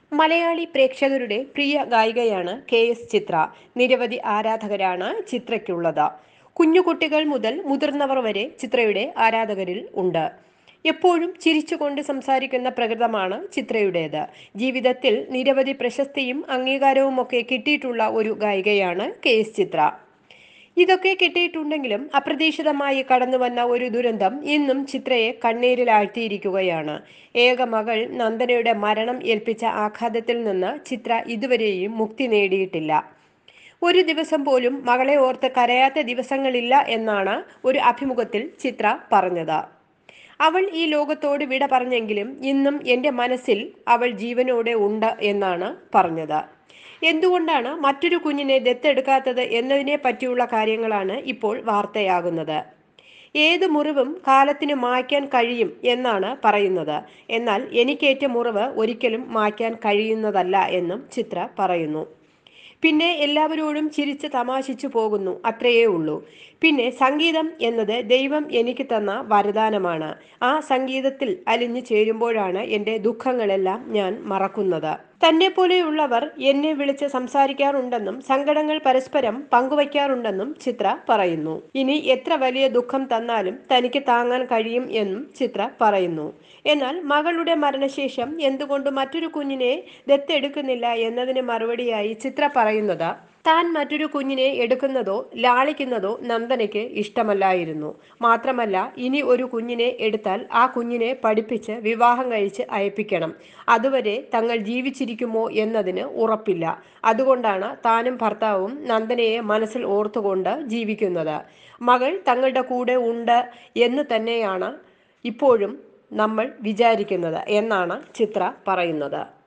മലയാളി പ്രേക്ഷകരുടെ പ്രിയ ഗായികയാണ് K S ചിത്ര നിരവധി ആരാധകരാണ് ചിത്രയ്ക്കുള്ളത് കുഞ്ഞുകുട്ടികൾ മുതൽ മുതിർന്നവർ വരെ ചിത്രയുടെ ആരാധകരിൽ ഉണ്ട് എപ്പോഴും ചിരിച്ചുകൊണ്ട് സംസാരിക്കുന്ന പ്രകൃതമാണ് ചിത്രയുടേത് ജീവിതത്തിൽ നിരവധി പ്രശസ്തിയും അംഗീകാരവുമൊക്കെ കിട്ടിയിട്ടുള്ള ഒരു ഗായികയാണ് കെ എസ് ചിത്ര ഇതൊക്കെ കിട്ടിയിട്ടുണ്ടെങ്കിലും അപ്രതീക്ഷിതമായി കടന്നു വന്ന ഒരു ദുരന്തം ഇന്നും ചിത്രയെ കണ്ണീരിലാഴ്ത്തിയിരിക്കുകയാണ് ഏക മകൾ നന്ദനയുടെ മരണം ഏൽപ്പിച്ച ആഘാതത്തിൽ നിന്ന് ചിത്ര ഇതുവരെയും മുക്തി നേടിയിട്ടില്ല ഒരു ദിവസം പോലും മകളെ ഓർത്ത് കരയാത്ത ദിവസങ്ങളില്ല എന്നാണ് ഒരു അഭിമുഖത്തിൽ ചിത്ര പറഞ്ഞത് അവൾ ഈ ലോകത്തോട് വിട പറഞ്ഞെങ്കിലും ഇന്നും എൻ്റെ മനസ്സിൽ അവൾ ജീവനോടെ ഉണ്ട് എന്നാണ് പറഞ്ഞത് എന്തുകൊണ്ടാണ് മറ്റൊരു കുഞ്ഞിനെ ദത്തെടുക്കാത്തത് എന്നതിനെ പറ്റിയുള്ള കാര്യങ്ങളാണ് ഇപ്പോൾ വാർത്തയാകുന്നത് ഏത് മുറിവും കാലത്തിന് മായ്ക്കാൻ കഴിയും എന്നാണ് പറയുന്നത് എന്നാൽ എനിക്കേറ്റ മുറിവ് ഒരിക്കലും മായ്ക്കാൻ കഴിയുന്നതല്ല എന്നും ചിത്ര പറയുന്നു പിന്നെ എല്ലാവരോടും ചിരിച്ച് തമാശിച്ചു പോകുന്നു അത്രയേ ഉള്ളൂ പിന്നെ സംഗീതം എന്നത് ദൈവം എനിക്ക് തന്ന വരദാനമാണ് ആ സംഗീതത്തിൽ അലിഞ്ഞു ചേരുമ്പോഴാണ് എൻ്റെ ദുഃഖങ്ങളെല്ലാം ഞാൻ മറക്കുന്നത് തന്നെ പോലെയുള്ളവർ എന്നെ വിളിച്ച് സംസാരിക്കാറുണ്ടെന്നും സങ്കടങ്ങൾ പരസ്പരം പങ്കുവയ്ക്കാറുണ്ടെന്നും ചിത്ര പറയുന്നു ഇനി എത്ര വലിയ ദുഃഖം തന്നാലും തനിക്ക് താങ്ങാൻ കഴിയും എന്നും ചിത്ര പറയുന്നു എന്നാൽ മകളുടെ മരണശേഷം എന്തുകൊണ്ട് മറ്റൊരു കുഞ്ഞിനെ ദത്തെടുക്കുന്നില്ല എന്നതിന് മറുപടിയായി ചിത്ര പറയുന്നത് താൻ മറ്റൊരു കുഞ്ഞിനെ എടുക്കുന്നതോ ലാളിക്കുന്നതോ നന്ദനയ്ക്ക് ഇഷ്ടമല്ലായിരുന്നു മാത്രമല്ല ഇനി ഒരു കുഞ്ഞിനെ എടുത്താൽ ആ കുഞ്ഞിനെ പഠിപ്പിച്ച് വിവാഹം കഴിച്ച് അയപ്പിക്കണം അതുവരെ തങ്ങൾ ജീവിച്ചിരിക്കുമോ എന്നതിന് ഉറപ്പില്ല അതുകൊണ്ടാണ് താനും ഭർത്താവും നന്ദനയെ മനസ്സിൽ ഓർത്തുകൊണ്ട് ജീവിക്കുന്നത് മകൾ തങ്ങളുടെ കൂടെ ഉണ്ട് എന്ന് തന്നെയാണ് ഇപ്പോഴും നമ്മൾ വിചാരിക്കുന്നത് എന്നാണ് ചിത്ര പറയുന്നത്